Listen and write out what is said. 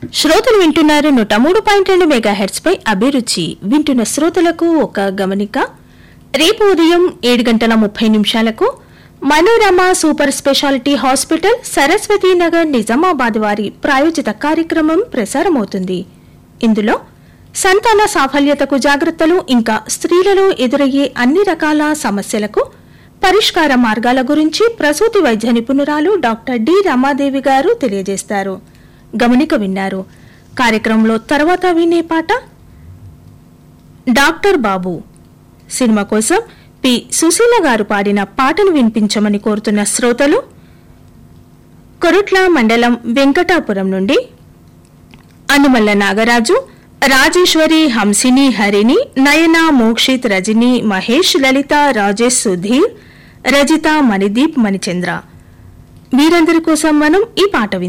శ్రోతలు వింటున్నారు నూట మూడు పాయింట్ రెండు మెగా హెడ్స్ పై అభిరుచి వింటున్న శ్రోతలకు ఒక గమనిక రేపు ఉదయం ఏడు గంటల ముప్పై నిమిషాలకు Manorama super speciality hospital Saraswathi Nagar Nizamabad వారి ప్రాయోజిత కార్యక్రమం ప్రసారమవుతుంది ఇందులో సంతాన సాఫల్యతకు జాగ్రత్తలు ఇంకా స్త్రీలలో ఎదురయ్యే అన్ని రకాల సమస్యలకు పరిష్కార మార్గాల గురించి ప్రసూతి వైద్య నిపుణురాలు డాక్టర్ డి రమాదేవి గారు తెలియజేస్తారు గమనిక విన్నారు కార్యక్రమంలో తర్వాత వినే పాట డాక్టర్ బాబు సినిమా కోసం పి సుశీల గారు పాడిన పాటను వినిపించమని కోరుతున్న శ్రోతలు కొరుట్ల మండలం వెంకటాపురం నుండి అనుమల్ల నాగరాజు రాజేశ్వరి హంసిని హరిణి నయన మోక్షిత్ రజని మహేష్ లలిత రాజేష్ సుధీర్ రజిత మణిదీప్ మణిచంద్ర వీరందరి కోసం మనం ఈ పాట విందాం